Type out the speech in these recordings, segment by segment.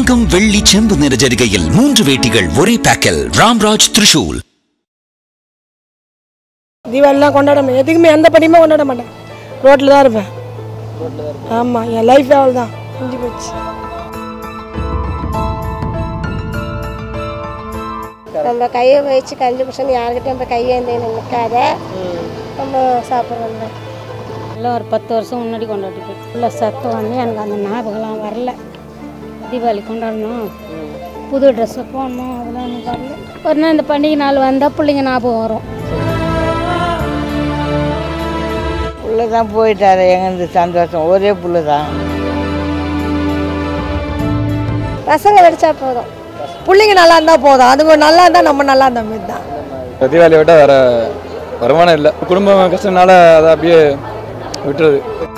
தங்கம் வெள்ளி செம்பு நிற ஜரிகையில் மூன்று வேட்டிகள் ஒரே பேக்கில் ராம்ராஜ் த்ரிஷூல் தீபாவளிலாம் கொண்டாட மாட்டேன் எதுக்குமே எந்த படியுமே கொண்டாட மாட்டேன் ரோட்டில் தான் இருப்பேன் ஆமாம் என் லைஃப் அவ்வளோ தான் முடிஞ்சு போச்சு நம்ம கையை வச்சு கஞ்சி குடிச்சோன்னு யாருக்கிட்டையும் போய் கையேந்தி நிற்காத நம்ம சாப்பிட்றோம்ல எல்லாம் ஒரு பத்து வருஷம் முன்னாடி கொண்டாடிட்டு இல்லை சத்தம் வந்து எனக்கு அந்த ஞாபகம்லாம் வரல தீபாவளி கொண்டாடணும் புது ட்ரெஸ்ஸு போடணும் அதெல்லாம் எனக்கு வரல ஒரு நாள் இந்த பண்டிகை நாள் வந்தால் பிள்ளைங்க ஞாபகம் வரும் புள்ள தான் போயிட்டாரு எங்களுக்கு சந்தோஷம் ஒரே புள்ள தான் பசங்க வெடிச்சா போதும் பிள்ளைங்க நல்லா இருந்தால் போதும் அதுங்க நல்லா இருந்தால் நம்ம நல்லா இருந்த மாதிரி தான் தீபாவளி விட்டால் வேற வருமானம் இல்லை குடும்பம் கஷ்டம்னால அதை அப்படியே விட்டுறது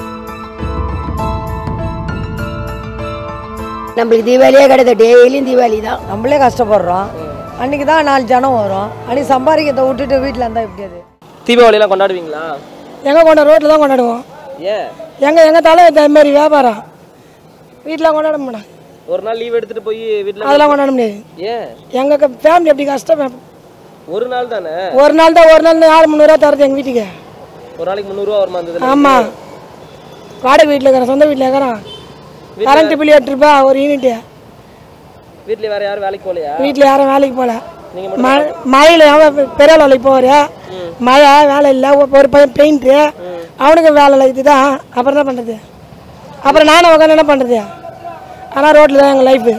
நம்மளுக்கு தீபாவளியே கிடையாது டெய்லியும் தீபாவளி தான் நம்மளே கஷ்டப்படுறோம் அன்னைக்கு தான் நாலு ஜனம் வரும் அன்னைக்கு சம்பாதிக்கிறத விட்டுட்டு வீட்டில் இருந்தால் எப்படி அது தீபாவளிலாம் கொண்டாடுவீங்களா எங்கே கொண்ட ரோட்டில் தான் கொண்டாடுவோம் ஏன் எங்கள் எங்கள் தலை இந்த மாதிரி வியாபாரம் வீட்டில் கொண்டாட மாட்டோம் ஒரு நாள் லீவ் எடுத்துட்டு போய் வீட்டில் அதெல்லாம் கொண்டாட முடியாது ஏன் எங்கள் ஃபேமிலி எப்படி கஷ்டம் ஒரு நாள் தானே ஒரு நாள் தான் ஒரு நாள் நாலு முந்நூறுவா தரது எங்கள் வீட்டுக்கு ஒரு நாளைக்கு முந்நூறுரூவா வருமா இருந்தது ஆமாம் வாடகை வீட்டில் இருக்கிறேன் சொந்த வீட்டில் இருக்கிறேன் கரண்ட் பில் எட்டு ரூபா ஒரு யூனிட்டு வீட்டில் வேற யாரும் வேலைக்கு போகலையா வீட்டில் யாரும் வேலைக்கு போகல மழை மழையில் அவன் பெரிய வேலைக்கு போவார் மழை வேலை இல்லை ஒரு பையன் பெயிண்ட்டு அவனுக்கு வேலை இல்லை இதுதான் அப்புறம் என்ன பண்ணுறது அப்புறம் நானும் உட்காந்து என்ன பண்ணுறது ஆனால் ரோட்டில் தான் எங்கள் லைஃபு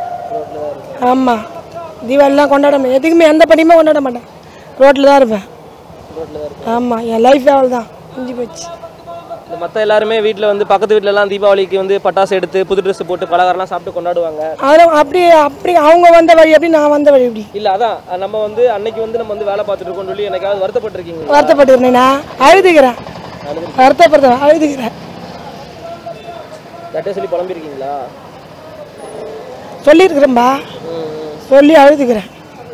ஆமாம் தீபாவளிலாம் கொண்டாட மாட்டேன் எதுக்குமே எந்த படியுமே கொண்டாட மாட்டேன் ரோட்டில் தான் இருப்பேன் ஆமாம் என் லைஃப் அவ்வளோ தான் முடிஞ்சு போச்சு இந்த மற்ற எல்லாருமே வீட்டில் வந்து பக்கத்து வீட்டிலலாம் தீபாவளிக்கு வந்து பட்டாசு எடுத்து புது ட்ரெஸ் போட்டு பலகாரம்லாம் சாப்பிட்டு கொண்டாடுவாங்க அதெல்லாம் அப்படி அப்படி அவங்க வந்த வழி எப்படி நான் வந்த வழி எப்படி இல்லை அதான் நம்ம வந்து அன்னைக்கு வந்து நம்ம வந்து வேலை பார்த்துட்டு இருக்கோம்னு சொல்லி எனக்காவது வருத்தப்பட்டிருக்கீங்க வருத்தப்பட்டுருந்தேனா அழுதுகிறேன் வருத்தப்படுறேன் அழுதுகிறேன் யார்கிட்டயும் சொல்லி புலம்பிருக்கீங்களா சொல்லியிருக்கிறேன்பா சொல்லி அழுதுகிறேன்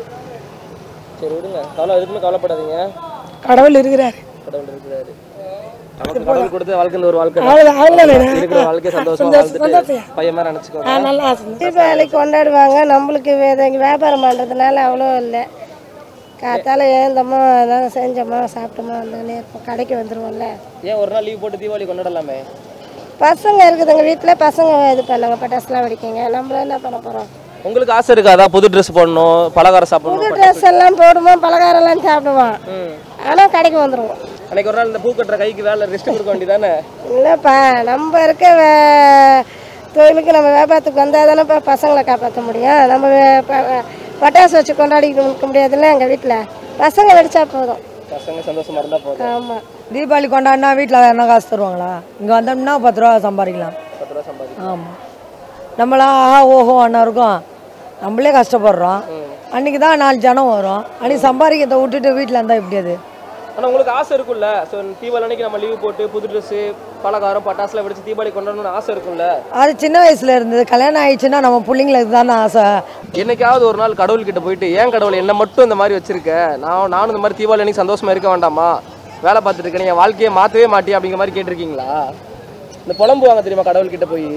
சரி விடுங்க கவலை எதுக்குமே கவலைப்படாதீங்க கடவுள் இருக்கிறார் கடவுள் இருக்கிறாரு நமக்கு கடவுள் கொடுத்த வாழ்க்கை இந்த ஒரு வாழ்க்கை அவ்வளோதான் அவ்வளோதானே இருக்கிற வாழ்க்கை சந்தோஷமா சந்தோஷம், வாழ்ந்துட்டு சந்தோஷம். பையன் மாதிரி நினச்சிக்கோங்க ஆ நல்லா ஆசை தீபாவளி கொண்டாடுவாங்க நம்மளுக்கு வே- இங்க வியாபாரம் பண்ணுறதுனால அவ்வளோ இல்லை காத்தால ஏந்தோமோ அதான் செஞ்சோமோ சாப்பிட்டோமோ வந்துன்னே இருப்போம் கடைக்கு வந்துடுவோம்ல ஏன் ஒரு நாள் லீவ் போட்டு தீபாவளி கொண்டாடலாமே பசங்க இருக்குதுங்க வீட்டில் பசங்க இது பண்ணாங்க பட்டாசுலாம் வெடிக்கங்க நம்மள என்ன பண்ண போகிறோம் உங்களுக்கு ஆசை இருக்காதா புது ட்ரெஸ் போடணும் பலகாரம் புது சாப்பிடணும் ட்ரெஸ் எல்லாம் போடுவோம் பலகாரம்லாம் சாப்பிடுவோம் ஆனால் கடைக்கு வந்துடுவோம் அன்னைக்கு ஒரு நாள் இந்த பூ கட்டுற கைக்கு வேலை ரெஸ்ட் கொடுக்க வேண்டியதானே இல்லைப்பா நம்ம இருக்க வே- தொழிலுக்கு நம்ம வியாபாரத்துக்கு வந்தால் தானேப்பா பசங்களை காப்பாற்ற முடியும் நம்ம வே- ப- ப- பட்டாசு வச்சு கொண்டாடிக்கிட்டு இருக்க முடியாதுல்ல எங்கள் வீட்டில் பசங்க வெடிச்சா போதும் பசங்க சந்தோஷமா இருந்தா போதும் ஆமாம் தீபாவளி கொண்டாடினா வீட்டில் வேறு என்ன காசு தருவாங்களா இங்கே வந்தோம்னா பத்து ரூபா சம்பாதிக்கலாம் பத்து ரூபா சம்பாதி ஆமாம் நம்மளா ஆஹா ஓஹோ அண்ணா இருக்கும் நம்மளே கஷ்டப்படுறோம் அன்னைக்கு தான் நாலு ஜனம் வரும் அன்னைக்கு சம்பாதிக்கிறத விட்டுட்டு வீட்டில் இருந்தால் எப்படி அது ஆனா உங்களுக்கு ஆசை இருக்கும்ல ஸோ தீபாவளி அன்னைக்கு நம்ம லீவ் போட்டு புது ட்ரெஸ் பலகாரம் பட்டாசுலாம் வெடிச்சு தீபாவளி கொண்டாடணும்னு ஆசை இருக்கும்ல அது சின்ன வயசுல இருந்தது கல்யாணம் ஆயிடுச்சுன்னா நம்ம பிள்ளைங்களுக்கு தானே ஆசை என்னைக்காவது ஒரு நாள் கடவுள் கிட்ட போயிட்டு ஏன் கடவுள் என்ன மட்டும் இந்த மாதிரி வச்சிருக்க நான் நானும் இந்த மாதிரி தீபாவளி அன்னைக்கு சந்தோஷமா இருக்க வேண்டாமா வேலை பார்த்துட்டு இருக்கேன் என் வாழ்க்கையை மாற்றவே மாட்டியா அப்படிங்கிற மாதிரி கேட்டிருக்கீங்களா இந்த புலம்புவாங்க தெரியுமா கடவுள் கிட்ட போய்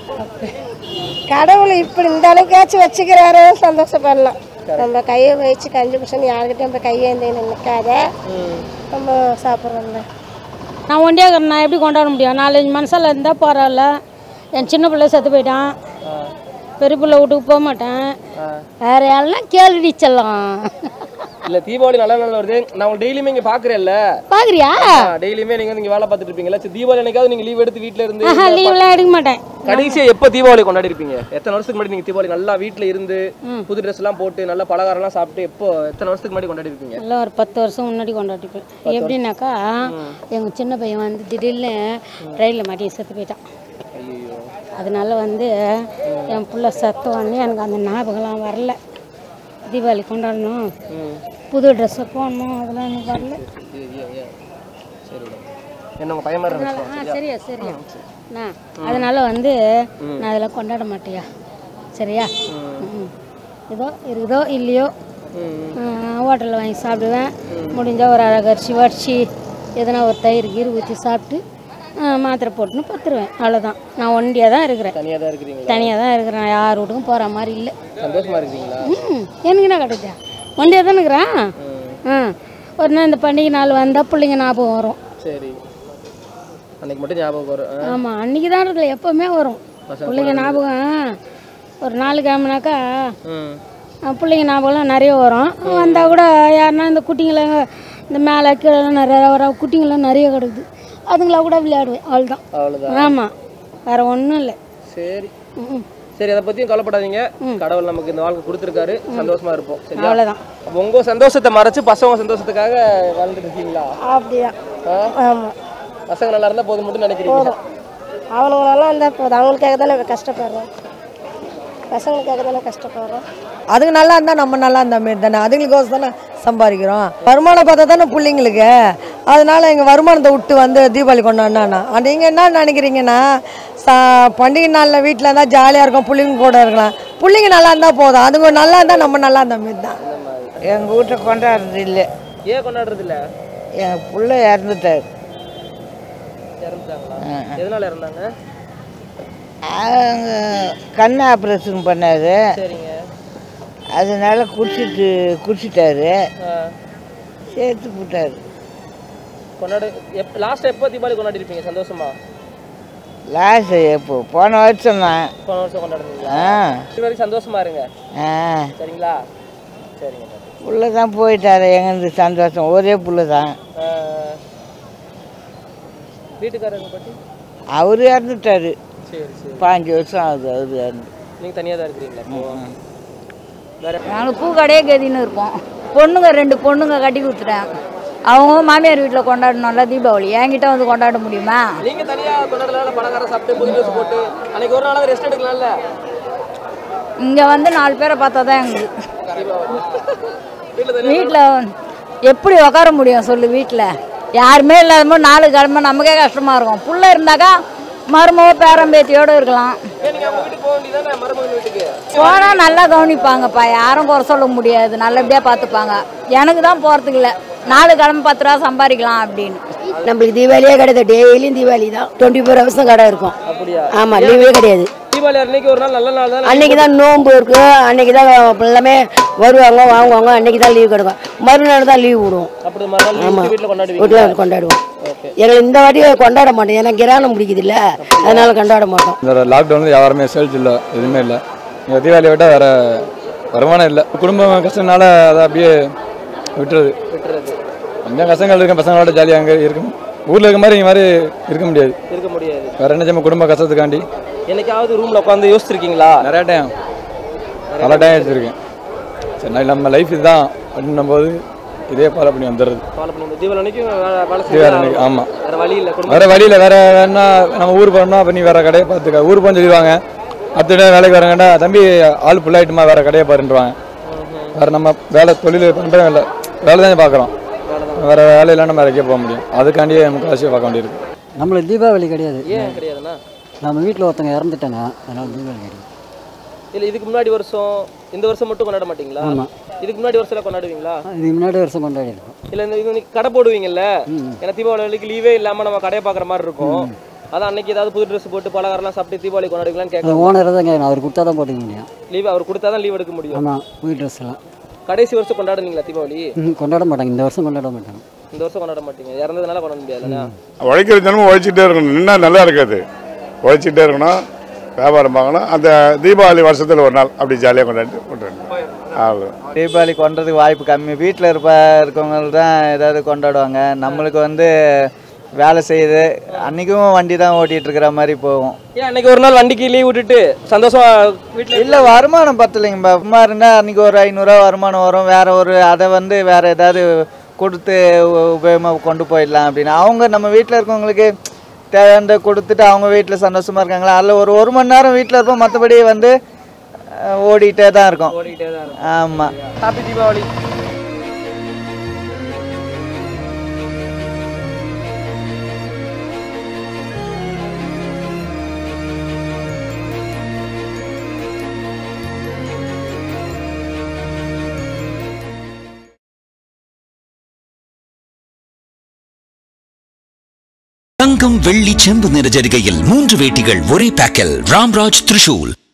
கடவுள் இப்படி இந்த அளவுக்காச்சும் வச்சுக்கிறாரு சந்தோஷப்படலாம் நம்ம கையை வச்சு கஞ்சி குடிச்சோன்னு யாருக்கிட்டையும் போய் கையேந்தி நிற்காத நம்ம சாப்பிட்றோம்ல நான் ஒண்டியாக இருக்கிறேன் நான் எப்படி கொண்டாட முடியும் நாலஞ்சு மனசில் இருந்தால் பரவாயில்ல என் சின்ன பிள்ளை செத்து போயிட்டான் பெரிய பிள்ளை வீட்டுக்கு போக மாட்டேன் வேற யாரெல்லாம் கேள்வி செல்லம் இல்ல தீபாவளி நல்ல நாள் வருது நான் உங்களுக்கு டெய்லியுமே இங்க பாக்குறேன்ல பார்க்குறியா டெய்லியுமே நீங்க வந்து இங்க வேலை பார்த்துட்டு இருப்பீங்களா சரி தீபாவளி அன்னைக்காவது நீங்க லீவ் எடுத்து வீட்ல இருந்து ஆஹா லீவ்லாம் எடுக்க மாட்டேன் கடைசியா எப்ப தீபாவளி கொண்டாடி இருப்பீங்க எத்தனை வருஷத்துக்கு முன்னாடி நீங்க தீபாவளி நல்லா வீட்ல இருந்து புது ட்ரெஸ் எல்லாம் போட்டு நல்ல பலகாரம் எல்லாம் சாப்பிட்டு எப்போ எத்தனை வருஷத்துக்கு முன்னாடி கொண்டாடி இருப்பீங்க எல்லாம் ஒரு பத்து வருஷம் முன்னாடி கொண்டாடிப்பேன் எப்படின்னாக்கா எங்கள் சின்ன பையன் வந்து திடீர்னு ரயிலில் மாட்டி செத்து போயிட்டான் அதனால வந்து என் புள்ள சத்தம் வந்து எனக்கு அந்த ஞாபகம்லாம் வரல தீபாவளி கொண்டாடணும் புது ட்ரெஸ்ஸை போடணும் அதெல்லாம் எனக்கு வரல சரி என்ன உங்க பையன் மாதிரி அதனால ஆ சரியா சரியா நான் அதனால வந்து நான் அதெல்லாம் கொண்டாட மாட்டியா சரியா ம். ஏதோ இருக்குதோ இல்லையோ ஹோட்டலில் வாங்கி சாப்பிடுவேன் முடிஞ்சால் ஒரு அழகு அரிசி வடிச்சு எதனா ஒரு தயிர் கீர் ஊற்றி சாப்பிட்டு ஆ, மாத்திரை போட்டுன்னு பத்துருவேன் அவ்வளோதான் நான் ஒண்டியாக தான் இருக்கிறேன் தனியாக தான் இருக்கிறீங்களா தனியாக தான் இருக்கிறேன் யார் வீட்டுக்கும் போகிற மாதிரி இல்லை சந்தோஷமா இருக்கிறீங்களா ம் எனக்கு என்ன கிடைச்சா ஒண்டியாக தான் இருக்கிறேன் ஆ ஒரு நாள் இந்த பண்டிகை நாள் வந்தால் பிள்ளைங்க ஞாபகம் வரும் சரி அன்னைக்கு மட்டும் ஞாபகம் வரும் ஆ. ஆமாம் அன்றைக்கி தான் இருக்கல எப்போவுமே வரும் பிள்ளைங்க ஞாபகம் ஒரு நாலு கிழமைனாக்கா ம் அஹ் பிள்ளைங்க ஞாபகம்லாம் நிறைய வரும் வந்தால் கூட யாருன்னா இந்த குட்டிங்களை இந்த மேலே கீழே நிறைய வர குட்டிங்களாம் நிறைய கிடக்குது அதுங்களா கூட விளையாடுவேன் அவ்வளோதான் அவ்வளோதான் ஆமாம் வேறு ஒன்றும் இல்லை சரி ம் சரி அதை பற்றியும் கவலைப்படாதீங்க கடவுள் நமக்கு இந்த வாழ்க்கை கொடுத்துருக்காரு சந்தோஷமா இருப்போம் சரியா அவ்வளோதான் அப்போ உங்க சந்தோஷத்தை மறைச்சு பசங்க சந்தோஷத்துக்காக வாழ்ந்துட்டு இருக்கீங்களா அப்படிதான் ஆ? ஆமாம் பசங்க நல்லா இருந்தா போதும் மட்டும் நினைக்கிறீங்க அவனுங்க நல்லா இருந்தால் போதும் அவங்களுக்காக தானே கஷ்டப்படுறோம் பசங்களுக்காக தானே கஷ்டப்படுறோம் அதுங்க நல்லா இருந்தால் நம்ம நல்லா இருந்த மாரி தானே அதுங்களுக்கோசம் தானே சம்பாதிக்கிறோம் வருமானம் பார்த்தா தானே பிள்ளைங்களுக்கு அதனால எங்கள் வருமானத்தை விட்டு வந்து தீபாவளி கொண்டாடினா நீங்கள் என்ன நினைக்கிறீங்கன்னா சா பண்டிகை நாளில் வீட்டில் இருந்தால் ஜாலியாக இருக்கும் பிள்ளைங்க கூட இருக்கலாம் பிள்ளைங்க நல்லா இருந்தால் போதும் அதுங்க நல்லா இருந்தால் நம்ம நல்லா இருந்த மாரி தான் எங்கள் வீட்டில் கொண்டாடுறது இல்லை ஏன் கொண்டாடுறது இல்ல என் பிள்ளை இறந்துட்டார் இறந்துட்டாங்களா எதனால இறந்தாங்க கண் ஆப்ரேஷன் பண்ணார் சரிங்க அதனால குடிச்சிட்டு குடிச்சிட்டாரு ஆ. சேர்த்து போட்டார் கொண்டாடு எப் லாஸ்ட் எப்போ தீபாவளி கொண்டாடி இருப்பீங்க சந்தோஷமா லாஸ்ட் எப்போ போன வருஷம் தான் போன வருஷம் கொண்டாடுறீங்களா ஆ இது வரைக்கும் சந்தோஷமா இருங்க ஆ சரிங்களா சரிங்க புள்ள தான் போயிட்டாரு எங்களுக்கு சந்தோஷம் ஒரே புள்ள தான் ஆ. வீட்டுக்காரங்க பற்றி அவர் இறந்துட்டாரு சரி சரி பாஞ்சு வருஷம் ஆகுது அவர் இறந்து நீங்கள் தனியாக தான் இருக்கிறீங்களா இப்போ வேற நாங்கள் பூ கடையே கதின்னு இருப்போம் பொண்ணுங்க ரெண்டு பொண்ணுங்க கட்டி கொடுத்துட்டேன் அவங்க மாமியார் வீட்டில் கொண்டாடணும்ல தீபாவளி என்கிட்ட வந்து கொண்டாட முடியுமா நீங்க தனியா கொண்டாடலாம் பணக்கார சாப்பிட்டு புது ட்ரெஸ் போட்டு அன்னைக்கு ஒரு நாளாவது ரெஸ்ட் எடுக்கலாம்ல இங்கே வந்து நாலு பேரை பார்த்தா தான் எங்களுக்கு வீட்டில் தனியா வீட்டில் எப்படி உட்கார முடியும் சொல்லு வீட்டில் யாருமே இல்லாத போது நாலு கிழமை நமக்கே கஷ்டமாக இருக்கும் புள்ள இருந்தாக்கா மருமக பேரம்பேத்தியோடு இருக்கலாம் ஏன் நீங்க அவங்க வீட்டுக்கு போக வேண்டியதானே மருமகன் வீட்டுக்கு போனால் நல்லா கவனிப்பாங்கப்பா யாரும் குறை சொல்ல முடியாது நல்லபடியாக பார்த்துப்பாங்க எனக்கு தான் போகிறதுக்கு இல்லை நாலு கிழமை பத்து ரூபா சம்பாதிக்கலாம் அப்படின்னு நம்மளுக்கு தீபாவளியே கிடையாது டெய்லியும் தீபாவளி தான் டுவெண்ட்டி ஃபோர் ஹவர்ஸும் கடை இருக்கும் அப்படியா ஆமாம் லீவே கிடையாது தீபாவளி அன்னைக்கு ஒரு நாள் நல்ல நாள் தான் அன்னைக்கு தான் நோன்பு இருக்கு அன்னைக்கு தான் எல்லாமே வருவாங்க வாங்குவாங்க அன்னைக்கு தான் லீவ் கிடைக்கும் மறுநாள் தான் லீவ் விடுவோம் அப்படி மறுநாள் ஆமாம் வீட்டில் கொண்டாடுவீங்க வீட்டில் கொண்டாடுவோம் ஓகே எங்களுக்கு இந்த வாட்டி கொண்டாட மாட்டோம் ஏன்னா கிரானம் பிடிக்குது இல்லை அதனால கொண்டாட மாட்டோம் இந்த லாக்டவுனில் யாருமே சேல்ஸ் இல்லை எதுவுமே இல்லை இங்கே தீபாவளி விட்டால் வேறு வருமானம் இல்லை குடும்பம் கஷ்டம்னால அதை அப்படியே விட்டுறது விட்டுறது கொஞ்சம் கஷ்டங்கள் இருக்க பசங்களோட ஜாலியாக அங்கே இருக்கும் ஊரில் இருக்க மாதிரி இங்கே மாதிரி இருக்க முடியாது இருக்க முடியாது வேறு என்ன செய்ய குடும்ப கஷ்டத்துக்காண்டி என்னைக்காவது ரூம்ல உட்காந்து யோசிச்சிருக்கீங்களா நிறைய டைம் பல டைம் எடுத்திருக்கேன் சரி நான் நம்ம லைஃப் இதுதான் அப்படின்னும் போது இதே ஃபாலோ பண்ணி வந்துடுறது ஃபாலோ பண்ணி தீபாவளி அன்னைக்கு வேலை வேலை தீபாவளி செய்ய அன்னைக்கு, ஆமா. வேற வழி இல்லை குடும்பம் வேற வழியில் வேற என்ன நம்ம ஊர் போகணும் அப்போ நீ வேற கடையை பார்த்துக்க ஊர் போன்னு சொல்லிடுவாங்க அடுத்த இடம் வேலைக்கு வரங்கண்டா தம்பி ஆள் ஃபுல்லாகிட்டுமா வேற கடையை பாருன்றாங்க வேற நம்ம வேலை தொழில் பண்ணுறோம் இல்லை வேலை தான் பார்க்குறோம் வேற வேலையெல்லாம் நம்ம இறக்கே போக முடியும் அதுக்காண்டியே நமக்கு அவசியம் பார்க்க வேண்டியிருக்கு நம்மளுக்கு தீபாவளி கிடையாது ஏன் கிடையாதுண்ணா நம்ம வீட்டில் ஒருத்தங்க இறந்துட்டாங்க அதனால தீபாவளி கிடையாது இல்ல இதுக்கு முன்னாடி வருஷம் இந்த வருஷம் மட்டும் கொண்டாட மாட்டீங்களா ஆமா. இதுக்கு முன்னாடி வருஷம் கொண்டாடுவீங்களா இதுக்கு முன்னாடி வருஷம் கொண்டாடி இருக்கோம் இல்ல இந்த இது இன்னைக்கு கடை போடுவீங்கல்ல ஏன்னா தீபாவளி அன்னைக்கு லீவே இல்லாம நம்ம கடையை பாக்குற மாதிரி இருக்கும் அதான் அன்னைக்கு ஏதாவது புது ட்ரெஸ் போட்டு பலகாரம்லாம் சாப்பிட்டு தீபாவளி கொண்டாடுவீங்களான்னு அது கேட்க ஓனர் தான் கேட்கணும் அவர் கொடுத்தா தான் போட்டுக்க முடியும் லீவ் அவர் கொடுத்தா தான் லீவ் எடுக்க முடியும் ஆமாம் புது ட்ரெஸ் எல்லாம் கடைசி வருஷம் கொண்டாடுனீங்களா தீபாவளி ம், கொண்டாட மாட்டாங்க இந்த வருஷம் கொண்டாட மாட்டாங்க இந்த வருஷம் கொண்டாட மாட்டீங்க இறந்ததுனால கொண்டாட முடியாதுல்ல உழைக்கிற ஜனமும் உழைச்சிட்டே இருக்கணும் நின்னா நல்லா இருக்காது உழைச்சிட்டே இருக்கணும் வியாபாரம் பார்க்கணும் அந்த தீபாவளி வருஷத்தில் ஒரு நாள் அப்படி ஜாலியாக கொண்டாடி கொண்டாடணும் அவ்வளோ தீபாவளி கொண்டாடுறதுக்கு வாய்ப்பு கம்மி வீட்டில் இருப்ப இருக்கவங்க தான் ஏதாவது கொண்டாடுவாங்க நம்மளுக்கு வந்து வேலை செய்யுது அன்றைக்கும் வண்டி தான் ஓட்டிகிட்டு இருக்கிற மாதிரி போகும் ஏன் அன்னைக்கு ஒரு நாள் வண்டிக்கு லீவ் விட்டுட்டு சந்தோஷமா வீட்டுல இல்லை வருமானம் பத்தலைங்கப்பா சும்மா இருந்தால் அன்றைக்கி ஒரு ஐநூறுரூவா வருமானம் வரும் வேற ஒரு அதை வந்து வேற ஏதாவது கொடுத்து உ- உபயோகமாக கொண்டு போயிடலாம் அப்படின்னு அவங்க நம்ம வீட்டில் இருக்கவங்களுக்கு தேவையானதை கொடுத்துட்டு அவங்க வீட்டில் சந்தோஷமா இருக்காங்களா அதில் ஒரு ஒரு மணி நேரம் வீட்டில் இருப்போம் மற்றபடி வந்து அஹ், ஓடிட்டே தான் இருக்கும் ஓடிட்டே தான் இருக்கும் ஆமாம் ஹாப்பி தீபாவளி தங்க தங்கம் வெள்ளி செம்பு நிற ஜரிகையில் மூன்று வேட்டிகள் ஒரே பேக்கில் ராம்ராஜ் திரிஷூல்